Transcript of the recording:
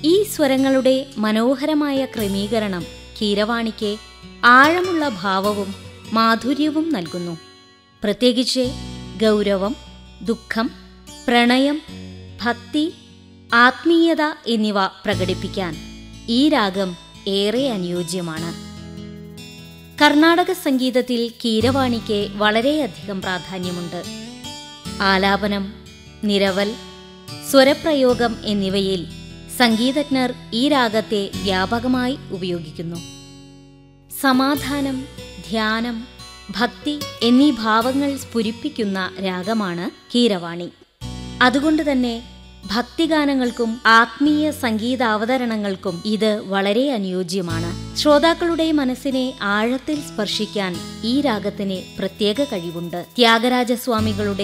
ഈ സ്വരങ്ങളുടെ മനോഹരമായ ക്രമീകരണം കീരവാണിക്ക് ആഴമുള്ള ഭാവവും മാധുര്യവും നൽകുന്നു പ്രത്യേകിച്ച് ഗൗരവം ദുഃഖം പ്രണയം ഭക്തി ആത്മീയത എന്നിവ പ്രകടിപ്പിക്കാൻ ഈ രാഗം ഏറെ അനുയോജ്യമാണ് കർണാടക സംഗീതത്തിൽ കീരവാണിക്ക് വളരെയധികം പ്രാധാന്യമുണ്ട് ആലാപനം നിരവൽ സ്വരപ്രയോഗം എന്നിവയിൽ സംഗീതജ്ഞർ ഈ രാഗത്തെ വ്യാപകമായി ഉപയോഗിക്കുന്നു സമാധാനം ധ്യാനം ഭക്തി എന്നീ ഭാവങ്ങൾ സ്ഫുരിപ്പിക്കുന്ന രാഗമാണ് കീരവാണി അതുകൊണ്ട് തന്നെ ഭക്തിഗാനങ്ങൾക്കും ആത്മീയ സംഗീതാവതരണങ്ങൾക്കും ഇത് വളരെ അനുയോജ്യമാണ് ശ്രോതാക്കളുടെ മനസ്സിനെ ആഴത്തിൽ സ്പർശിക്കാൻ ഈ രാഗത്തിന് പ്രത്യേക കഴിവുണ്ട് ത്യാഗരാജസ്വാമികളുടെ